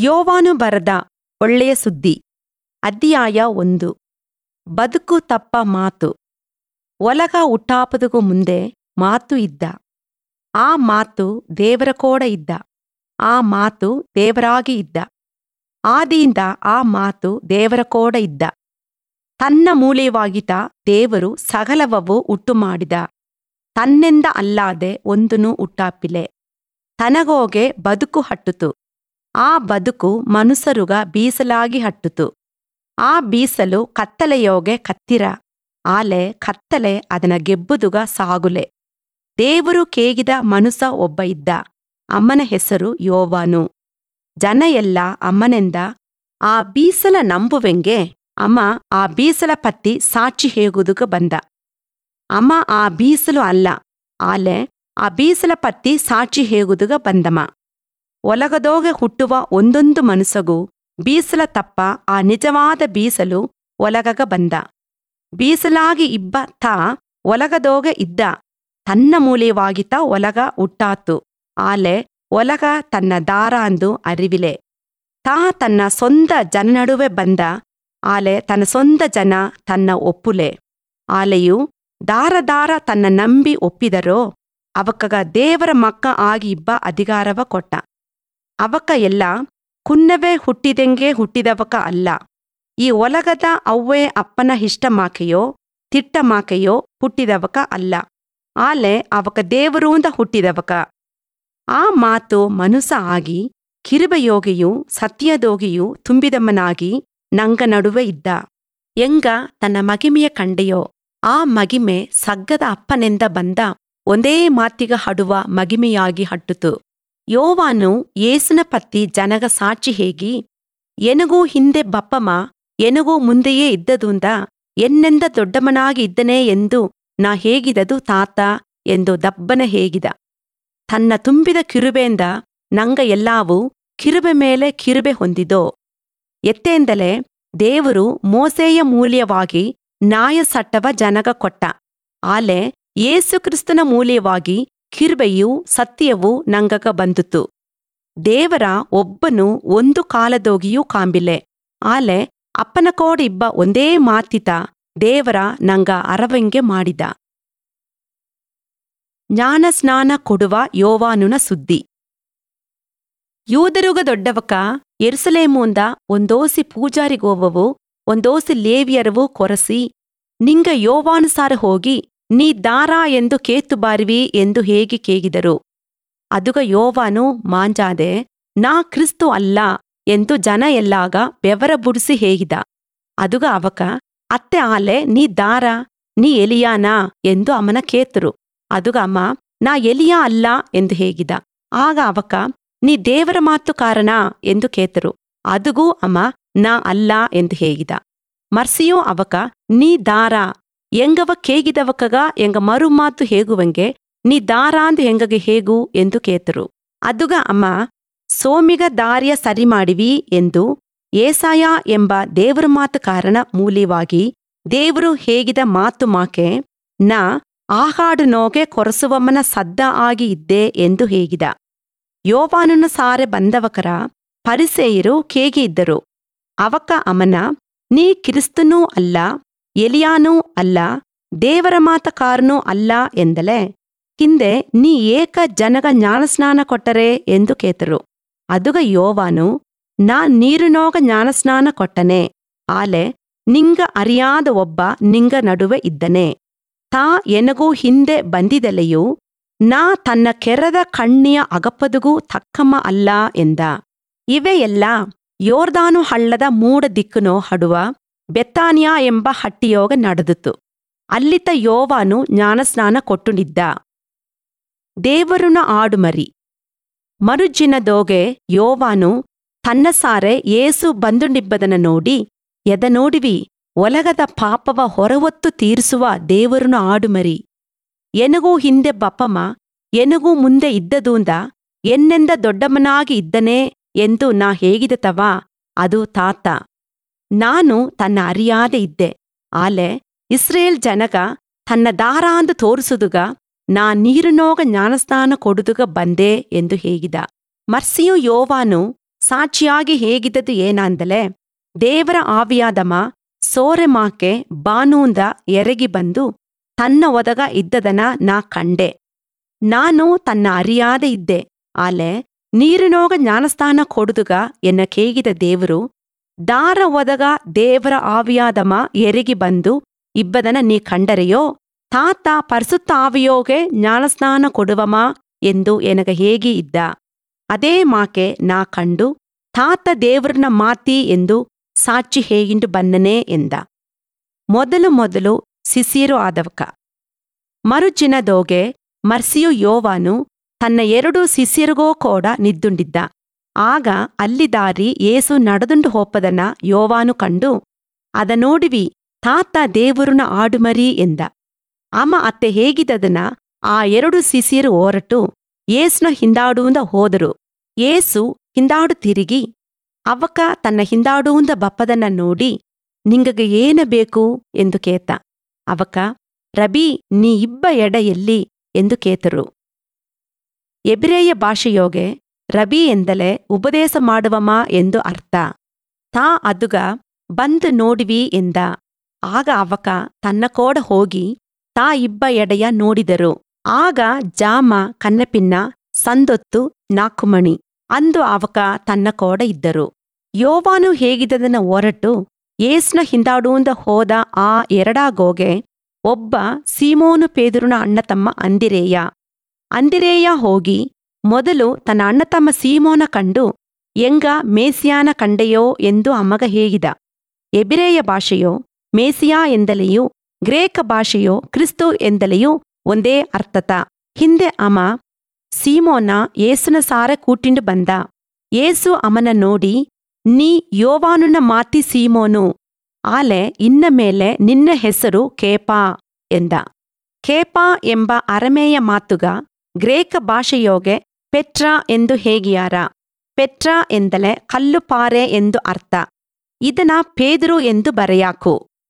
ಯೋವಾನು ಬರದ ಒಳ್ಳೆಯ ಸುದ್ದಿ ಅಧ್ಯಾಯ ಒಂದು ಬದುಕು ತಪ್ಪ ಮಾತು ಒಲಗ ಹುಟ್ಟಾಪದಗೂ ಮುಂದೆ ಮಾತು ಇದ್ದ ಆ ಮಾತು ದೇವರ ಕೋಡ ಇದ್ದ ಆ ಮಾತು ದೇವರಾಗಿ ಇದ್ದ ಆದಿಯಿಂದ ಆ ಮಾತು ದೇವರ ಕೋಡ ಇದ್ದ ತನ್ನ ಮೂಲವಾಗಿತ ದೇವರು ಸಕಲವವು ಉಟ್ಟು ಮಾಡಿದ ತನ್ನೆಂದ ಅಲ್ಲಾದೆ ಒಂದನು ಹುಟ್ಟಾಪಿಲೆ ತನಗೋಗೆ ಬದುಕು ಹಟ್ಟುತು ಆ ಬದುಕು ಮನುಸರುಗ ಬೀಸಲಾಗಿ ಹಟ್ಟುತು ಆ ಬೀಸಲು ಕತ್ತಲೆಯೋಗೆ ಕತ್ತಿರ ಆಲೆ ಕತ್ತಲೆ ಅದನ ಗೆಬ್ಬುದುಗ ಸಾಗುಲೆ ದೇವರು ಕೇಗಿದ ಮನುಸ ಒಬ್ಬ ಇದ್ದ ಅಮ್ಮನ ಹೆಸರು ಯೋವಾನು ಜನ ಎಲ್ಲ ಅಮ್ಮನೆಂದ ಆ ಬೀಸಲ ನಂಬುವೆಂಗೆ ಅಮ್ಮ ಆ ಬೀಸಲ ಪತ್ತಿ ಸಾಕ್ಷಿ ಹೇಗುದುಗ ಬಂದ ಅಮ್ಮ ಆ ಬೀಸಲು ಅಲ್ಲ ಆಲೆ ಆ ಬೀಸಲ ಪತ್ತಿ ಸಾಕ್ಷಿ ಹೇಗುದುಗ ಬಂದಮ ಒಲಗದೋಗೆ ಹುಟ್ಟುವ ಒಂದೊಂದು ಮನುಸಗೂ ಬೀಸಲ ತಪ್ಪ ಆ ನಿಜವಾದ ಬೀಸಲು ಒಲಗಗ ಬಂದ ಬೀಸಲಾಗಿ ಇಬ್ಬ ತಾ ಒಲಗದೋಗೆ ಇದ್ದ ತನ್ನ ಮೂಲವಾಗಿತ ಒಲಗ ಹುಟ್ಟಾತು ಆಲೆ ಒಲಗ ತನ್ನ ದಾರ ಅಂದು ಅರಿವಿಲೆ ತಾ ತನ್ನ ಸೊಂದ ಜನ ನಡುವೆ ಬಂದ ಆಲೆ ತನ್ನ ಸೊಂದ ಜನ ತನ್ನ ಒಪ್ಪುಲೆ ಆಲೆಯು ದಾರ ದಾರ ತನ್ನ ನಂಬಿ ಒಪ್ಪಿದರೋ ಅವಕ್ಕಗ ದೇವರ ಮಕ್ಕ ಆಗಿ ಇಬ್ಬ ಅಧಿಕಾರವ ಕೊಟ್ಟ ಅವಕ್ಕ ಎಲ್ಲ ಕುನ್ನವೇ ಹುಟ್ಟಿದೆಂಗೆ ಹುಟ್ಟಿದವಕ ಅಲ್ಲ ಈ ಒಲಗದ ಅವ್ವೇ ಅಪ್ಪನ ಇಷ್ಟ ಮಾಕೆಯೋ ತಿಟ್ಟ ಮಾಕೆಯೋ ಹುಟ್ಟಿದವಕ ಅಲ್ಲ ಆಲೆ ಅವಕ ದೇವರೂಂದ ಹುಟ್ಟಿದವಕ ಆ ಮಾತು ಮನುಸ ಆಗಿ ಕಿರುಬಯೋಗಿಯು ಸತ್ಯದೋಗಿಯು ತುಂಬಿದಮ್ಮನಾಗಿ ನಂಗ ನಡುವೆ ಇದ್ದ ಎಂಗ ತನ್ನ ಮಗಿಮೆಯ ಕಂಡೆಯೋ ಆ ಮಗಿಮೆ ಸಗ್ಗದ ಅಪ್ಪನೆಂದ ಬಂದ ಒಂದೇ ಮಾತಿಗ ಹಡುವ ಮಗಿಮೆಯಾಗಿ ಹಟ್ಟುತು ಯೋವಾನು ಏಸುನ ಪತ್ತಿ ಜನಗ ಸಾಕ್ಷಿ ಹೇಗಿ ಎನಗೂ ಹಿಂದೆ ಬಪ್ಪಮ ಎನಗೂ ಮುಂದೆಯೇ ಇದ್ದದುಂದ ಎನ್ನೆಂದ ದೊಡ್ಡಮನಾಗಿ ಇದ್ದನೇ ಎಂದು ನಾ ಹೇಗಿದದು ತಾತ ಎಂದು ದಬ್ಬನ ಹೇಗಿದ ತನ್ನ ತುಂಬಿದ ಕಿರುಬೆಂದ ನಂಗ ಎಲ್ಲಾವು ಕಿರುಬೆ ಮೇಲೆ ಕಿರುಬೆ ಹೊಂದಿದೋ ಎತ್ತೆಂದಲೇ ದೇವರು ಮೋಸೆಯ ಮೂಲ್ಯವಾಗಿ ನ್ಯಾಯ ಸಟ್ಟವ ಜನಗ ಕೊಟ್ಟ ಆಲೆ ಯೇಸುಕ್ರಿಸ್ತನ ಮೂಲ್ಯವಾಗಿ ಕಿರ್ಬೆಯೂ ಸತ್ಯವೂ ನಂಗಗ ಬಂದುತು ದೇವರ ಒಬ್ಬನು ಒಂದು ಕಾಲದೋಗಿಯೂ ಕಾಂಬಿಲೆ ಆಲೆ ಅಪ್ಪನ ಕೋಡಿಬ್ಬ ಒಂದೇ ಮಾತಿತ ದೇವರ ನಂಗ ಅರವಂಗೆ ಮಾಡಿದ ಜ್ಞಾನ ಸ್ನಾನ ಕೊಡುವ ಯೋವಾನುನ ಸುದ್ದಿ ಯೂದರುಗ ದೊಡ್ಡವಕ ಎರುಸಲೇಮೂಂದ ಒಂದೋಸಿ ಪೂಜಾರಿಗೋವವು ಒಂದೋಸಿ ಲೇವಿಯರವು ಕೊರಸಿ ನಿಂಗ ಯೋವಾನುಸಾರ ಹೋಗಿ ನೀ ದಾರಾ ಎಂದು ಕೇತು ಬಾರಿವಿ ಎಂದು ಹೇಗೆ ಕೇಗಿದರು ಅದುಗ ಯೋವಾನು ಮಾಂಜಾದೆ ನಾ ಕ್ರಿಸ್ತು ಅಲ್ಲ ಎಂದು ಜನ ಎಲ್ಲಾಗ ಬೆವರ ಬುಡಿಸಿ ಹೇಗಿದ ಅದುಗ ಅವಕ ಅತ್ತೆ ಆಲೆ ನೀ ದಾರ ನೀ ಎಲಿಯಾನಾ ಎಂದು ಅಮ್ಮನ ಕೇತರು ಅದುಗ ಅಮ್ಮ ನಾ ಎಲಿಯಾ ಅಲ್ಲ ಎಂದು ಹೇಗಿದ ಆಗ ಅವಕ ನೀ ದೇವರ ಮಾತು ಕಾರಣ ಎಂದು ಕೇತರು ಅದುಗೂ ಅಮ್ಮ ನಾ ಅಲ್ಲ ಎಂದು ಹೇಗಿದ ಮರ್ಸಿಯೂ ಅವಕ ನೀ ದಾರ ಎಂಗವ ಕೇಗಿದವಕಗ ಎಂಗ ಮರುಮಾತು ಹೇಗುವಂಗೆ ನೀ ದಾರಾಂದು ಹೆಂಗಗೆ ಹೇಗೂ ಎಂದು ಕೇತರು ಅದುಗ ಅಮ್ಮ ಸೋಮಿಗ ದಾರಿಯ ಸರಿ ಮಾಡಿವಿ ಎಂದು ಏಸಾಯ ಎಂಬ ದೇವರ ಮಾತು ಕಾರಣ ಮೂಲವಾಗಿ ದೇವರು ಹೇಗಿದ ಮಾತು ಮಾಕೆ ನಾ ಆಹಾಡು ನೋಗೆ ಕೊರಸುವಮ್ಮನ ಸದ್ದ ಆಗಿ ಇದ್ದೆ ಎಂದು ಹೇಗಿದ ಯೋವಾನನ ಸಾರೆ ಬಂದವಕರ ಪರಿಸೇಯರು ಕೇಗೆ ಇದ್ದರು ಅವಕ ಅಮನ ನೀ ಕ್ರಿಸ್ತನೂ ಅಲ್ಲ ಎಲಿಯಾನೂ ಅಲ್ಲ ದೇವರ ಮಾತ ಕಾರನೂ ಅಲ್ಲ ಎಂದಲೇ ಹಿಂದೆ ನೀ ಏಕ ಜನಗ ಜ್ಞಾನಸ್ನಾನ ಕೊಟ್ಟರೆ ಎಂದು ಕೇತರು ಅದುಗ ಯೋವಾನು ನಾ ನೀರುನೋಗ ಜ್ಞಾನಸ್ನಾನ ಕೊಟ್ಟನೆ ಆಲೆ ನಿಂಗ ಅರಿಯಾದ ಒಬ್ಬ ನಿಂಗ ನಡುವೆ ಇದ್ದನೆ ತಾ ಎನಗೂ ಹಿಂದೆ ಬಂದಿದೆಲೆಯೂ ನಾ ತನ್ನ ಕೆರದ ಕಣ್ಣಿಯ ಅಗಪದುಗೂ ತಕ್ಕಮ್ಮ ಅಲ್ಲ ಎಂದ ಇವೆಯೆಲ್ಲ ಯೋರ್ದಾನು ಹಳ್ಳದ ಮೂಡ ದಿಕ್ಕುನೋ ಹಡುವ ಬೆತ್ತಾನಿಯಾ ಎಂಬ ಹಟ್ಟಿಯೋಗ ನಡೆದಿತು ಅಲ್ಲಿತ ಯೋವಾನು ಜ್ಞಾನಸ್ನಾನ ಕೊಟ್ಟುನಿದ್ದ ದೇವರುನ ಆಡುಮರಿ ಮರುಜಿನದೋಗೆ ಯೋವಾನು ತನ್ನ ಸಾರೆ ಏಸು ಬಂದುಂಡಿಬ್ಬದನ ನೋಡಿ ಎದ ನೋಡಿವಿ ಒಲಗದ ಪಾಪವ ಹೊರವೊತ್ತು ತೀರಿಸುವ ದೇವರುನ ಆಡುಮರಿ ಎನಗೂ ಹಿಂದೆ ಬಪ್ಪಮ ಎನಗೂ ಮುಂದೆ ಇದ್ದದೂಂದ ಎನ್ನೆಂದ ದೊಡ್ಡಮ್ಮನಾಗಿ ಇದ್ದನೇ ಎಂದು ನಾ ಹೇಗಿದತವ ಅದು ತಾತ ನಾನು ತನ್ನ ಅರಿಯಾದೆ ಇದ್ದೆ ಆಲೆ ಇಸ್ರೇಲ್ ಜನಗ ತನ್ನ ದಾರಾಂದು ತೋರಿಸುದುಗ ನಾ ನೀರುನೋಗ ಜ್ಞಾನಸ್ನಾನ ಕೊಡುದುಗ ಬಂದೆ ಎಂದು ಹೇಗಿದ ಮರ್ಸಿಯು ಯೋವಾನು ಸಾಕ್ಷಿಯಾಗಿ ಹೇಗಿದ್ದದು ಏನಾಂದಲೆ ದೇವರ ಆವಿಯಾದಮ ಸೋರೆಮಾಕೆ ಬಾನೂಂದ ಎರಗಿ ಬಂದು ತನ್ನ ಒದಗ ಇದ್ದದನ ನಾ ಕಂಡೆ ನಾನು ತನ್ನ ಅರಿಯಾದೆ ಇದ್ದೆ ಆಲೆ ನೀರಿನೋಗ ಜ್ಞಾನಸ್ಥಾನ ಕೊಡುದುಗ ಎನ್ನ ಕೇಗಿದ ದೇವರು ದಾರ ಒದಗ ದೇವರ ಆವಿಯಾದಮ ಎರಗಿ ಬಂದು ಇಬ್ಬದನ ನೀ ಕಂಡರೆಯೋ ತಾತ ಪರಿಸುತ್ತ ಆವಿಯೋಗೆ ಜ್ಞಾನಸ್ನಾನ ಕೊಡುವಮ ಎಂದು ಎನಗ ಹೇಗೆ ಇದ್ದ ಅದೇ ಮಾಕೆ ನಾ ಕಂಡು ತಾತ ದೇವ್ರನ ಮಾತಿ ಎಂದು ಸಾಕ್ಷಿ ಹೇಗಿಂಡು ಬನ್ನನೆ ಎಂದ ಮೊದಲು ಮೊದಲು ಸಿಸಿರು ಆದವಕ ಮರುಜಿನದೋಗೆ ಮರ್ಸಿಯು ಯೋವಾನು ತನ್ನ ಎರಡು ಸಿಸಿರುಗೋ ಕೋಡ ನಿದ್ದುಂಡಿದ್ದ ಆಗ ಅಲ್ಲಿ ದಾರಿ ಏಸು ನಡೆದುಂಡು ಹೋಪದನ ಯೋವಾನು ಕಂಡು ಅದ ನೋಡಿವಿ ತಾತ ದೇವರುನ ಆಡುಮರಿ ಎಂದ ಅಮ್ಮ ಅತ್ತೆ ಹೇಗಿದ್ದದನ ಆ ಎರಡು ಸಿಸಿರು ಓರಟು ಏಸ್ನ ಹಿಂದಾಡುವಂದ ಹೋದರು ಏಸು ಹಿಂದಾಡು ತಿರುಗಿ ಅವಕ ತನ್ನ ಹಿಂದಾಡುವಂದ ಬಪ್ಪದನ್ನ ನೋಡಿ ನಿಂಗಗೆ ಏನ ಬೇಕು ಎಂದು ಕೇತ ಅವಕ ರಬಿ ನೀ ಇಬ್ಬ ಎಡ ಎಲ್ಲಿ ಎಂದು ಕೇತರು ಎಬ್ರೇಯ ಭಾಷೆಯೋಗೆ ರಬಿ ಎಂದಲೇ ಉಪದೇಶ ಮಾಡುವಮ ಎಂದು ಅರ್ಥ ತಾ ಅದುಗ ಬಂದು ನೋಡಿವಿ ಎಂದ ಆಗ ಅವಕ ತನ್ನ ಕೋಡ ಹೋಗಿ ತಾ ಇಬ್ಬ ಎಡೆಯ ನೋಡಿದರು ಆಗ ಜಾಮ ಕನ್ನಪಿನ್ನ ಸಂದೊತ್ತು ನಾಕುಮಣಿ ಅಂದು ಅವಕ ತನ್ನ ಕೋಡ ಇದ್ದರು ಯೋವಾನು ಹೇಗಿದ್ದದನ್ನ ಹೊರಟು ಏಸ್ನ ಹಿಂದಾಡುವಂದ ಹೋದ ಆ ಎರಡಾಗೋಗೆ ಒಬ್ಬ ಸೀಮೋನು ಪೇದುರುನ ಅಣ್ಣತಮ್ಮ ಅಂದಿರೇಯ ಅಂದಿರೇಯ ಹೋಗಿ ಮೊದಲು ತನ್ನ ಅಣ್ಣತಮ್ಮ ಸೀಮೋನ ಕಂಡು ಎಂಗ ಮೇಸಿಯಾನ ಕಂಡೆಯೋ ಎಂದು ಅಮ್ಮಗ ಹೇಗಿದ ಎಬಿರೇಯ ಭಾಷೆಯೋ ಮೇಸಿಯಾ ಎಂದಲೆಯೂ ಗ್ರೇಕ ಭಾಷೆಯೋ ಕ್ರಿಸ್ತು ಎಂದಲೆಯೂ ಒಂದೇ ಅರ್ಥತ ಹಿಂದೆ ಅಮ ಸೀಮೋನ ಏಸುನ ಸಾರ ಕೂಟಿಂಡು ಬಂದ ಏಸು ಅಮನ ನೋಡಿ ನೀ ಯೋವಾನುನ ಮಾತಿ ಸೀಮೋನು ಆಲೆ ಇನ್ನ ಮೇಲೆ ನಿನ್ನ ಹೆಸರು ಕೇಪಾ ಎಂದ ಕೇಪಾ ಎಂಬ ಅರಮೇಯ ಮಾತುಗ ಗ್ರೇಕ ಭಾಷೆಯೋಗೆ ಪೆಟ್ರಾ ಎಂದು ಹೇಗಿಯಾರ ಪೆಟ್ರಾ ಎಂದಲೆ ಕಲ್ಲುಪಾರೆ ಎಂದು ಅರ್ಥ ಇದನ ಪೇದರು ಎಂದು ಬರೆಯಾಕು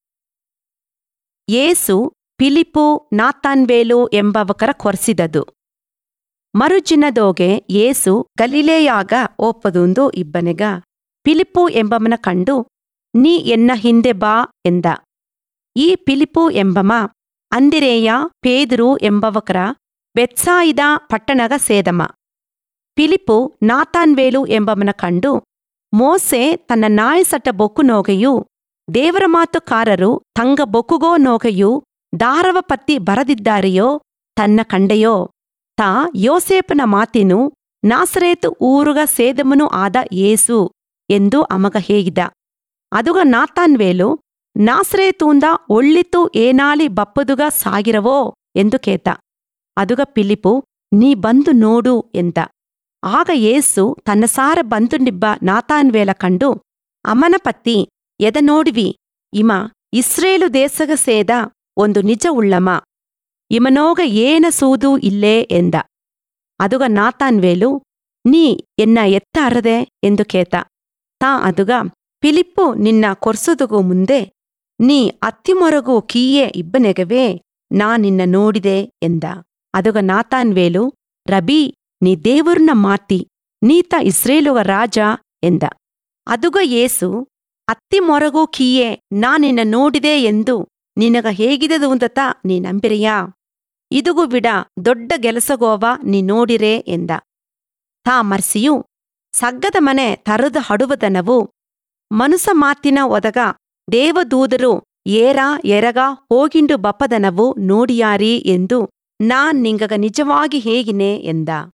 ಏಸು ಪಿಲಿಪು ನಾತಾನ್ವೇಲು ಎಂಬವಕರ ಕೊರ್ಸಿದದು ಮರುಜಿನದೋಗೆ ಏಸು ಗಲಿಲೇಯಾಗ ಓಪದುಂದು ಇಬ್ಬನೆಗ ಪಿಲಿಪು ಎಂಬಮನ ಕಂಡು ನೀ ಎನ್ನ ಹಿಂದೆ ಬಾ ಎಂದ ಈ ಪಿಲಿಪು ಎಂಬಮ ಅಂದಿರೇಯ ಪೇದರು ಎಂಬವಕರ ಬೆತ್ಸಾಯಿದ ಪಟ್ಟಣಗ ಸೇದಮ ಪಿಲಿಪು ನಾತಾನ್ವೇಲು ಎಂಬವನ ಕಂಡು ಮೋಸೆ ತನ್ನ ನಾಯಸಟ ಬೊಕ್ಕು ನೋಗೆಯೂ ದೇವರ ಮಾತುಕಾರರು ತಂಗ ಬೊಕ್ಕುಗೋ ನೋಗೆಯೂ ದಾರವ ಪತ್ತಿ ಬರದಿದ್ದಾರೆಯೋ ತನ್ನ ಕಂಡೆಯೋ ತಾ ಯೋಸೇಪನ ಮಾತಿನು ನಾಸರೇತು ಊರುಗ ಸೇದಮನು ಆದ ಏಸು ಎಂದು ಅಮಗ ಹೇಗಿದ ಅದುಗ ನಾತಾನ್ವೇಲು ನಾಸರೇತೂಂದ ಒಳ್ಳಿತು ಏನಾಲಿ ಬಪ್ಪದುಗ ಸಾಗಿರವೋ ಎಂದು ಕೇತ ಅದುಗ ಪಿಲಿಪು ನೀ ಬಂದು ನೋಡು ಎಂದ ಆಗ ಏಸು ತನ್ನ ಸಾರ ಬಂದುಂಡಿಬ್ಬ ನಾತಾನ್ವೇಲ ಕಂಡು ಅಮ್ಮನ ಪತ್ತಿ ಎದ ನೋಡಿವಿ ಇಮ ಇಸ್ರೇಲು ದೇಸಗ ಸೇದ ಒಂದು ನಿಜ ಉಳ್ಳಮ ಇಮನೋಗ ಏನ ಸೂದು ಇಲ್ಲೇ ಎಂದ ಅದುಗ ನಾತಾನ್ವೇಲು ನೀ ಎನ್ನ ಎತ್ತ ಅರದೆ ಎಂದು ಕೇತ ತಾ ಅದುಗ ಪಿಲಿಪ್ಪು ನಿನ್ನ ಕೊರ್ಸುದುಗೂ ಮುಂದೆ ನೀ ಅತ್ತಿಮೊರಗು ಕೀಯೆ ಇಬ್ಬನೆಗವೇ ನಾ ನಿನ್ನ ನೋಡಿದೆ ಎಂದ ಅದುಗ ನಾತಾನ್ವೇಲು ರಬಿ ನೀ ದೇವರ್ನ ಮಾತಿ ನೀತ ಇಸ್ರೇಲುಗ ರಾಜ ಎಂದ ಅದುಗ ಏಸು ಅತ್ತಿಮೊರಗು ಕೀಯೆ ನಾ ನಿನ್ನ ನೋಡಿದೆ ಎಂದು ನಿನಗ ಹೇಗಿದದು ಉಂದತ ನೀ ನಂಬಿರಿಯಾ ಇದುಗು ಬಿಡ ದೊಡ್ಡ ಗೆಲಸಗೋವ ನೀ ನೋಡಿರೆ ಎಂದ ತಾ ಮರ್ಸಿಯು ಸಗ್ಗದ ಮನೆ ತರದ ಹಡುವದನವು ಮನುಸ ಮಾತಿನ ಒದಗ ದೇವದೂದರು ಏರ ಎರಗ ಹೋಗಿಂಡು ಬಪ್ಪದನವು ನೋಡಿಯಾರಿ ಎಂದು ನಾನ್ ನಿಂಗಗ ನಿಜವಾಗಿ ಹೇಗಿನೆ ಎಂದ